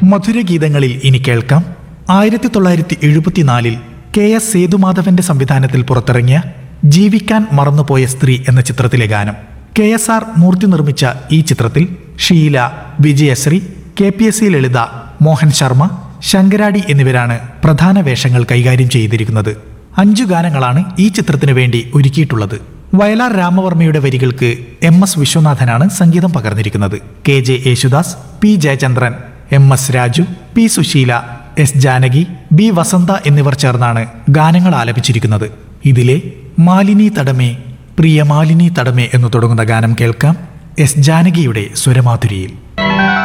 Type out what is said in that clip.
മധുരഗീതങ്ങളിൽ ഇനി കേൾക്കാം ആയിരത്തി തൊള്ളായിരത്തി എഴുപത്തിനാലിൽ കെ എസ് സേതുമാധവന്റെ സംവിധാനത്തിൽ പുറത്തിറങ്ങിയ ജീവിക്കാൻ മറന്നുപോയ സ്ത്രീ എന്ന ചിത്രത്തിലെ ഗാനം കെ എസ് ആർ മൂർത്തി നിർമ്മിച്ച ഈ ചിത്രത്തിൽ Sheela Vijayasree K P S C Lalitha Mohan Sharma Sankaradi എന്നിവരാണ് പ്രധാന വേഷങ്ങൾ കൈകാര്യം ചെയ്തിരിക്കുന്നത് അഞ്ചു ഗാനങ്ങളാണ് ഈ ചിത്രത്തിനു വേണ്ടി ഒരുക്കിയിട്ടുള്ളത് വയലാർ രാമവർമ്മയുടെ വരികൾക്ക് എം എസ് വിശ്വനാഥനാണ് സംഗീതം പകർന്നിരിക്കുന്നത് K J Yesudas P Jayachandran M S Raju P Susheela S Janaki B Vasantha എന്നിവർ ചേർന്നാണ് ഗാനങ്ങൾ ആലപിച്ചിരിക്കുന്നത് ഇതിലെ മാലിനി തടമേ പ്രിയ മാലിനി തടമേ എന്നു തുടങ്ങുന്ന ഗാനം കേൾക്കാം എസ് ജാനകിയുടെ സ്വരമാധുരിയിൽ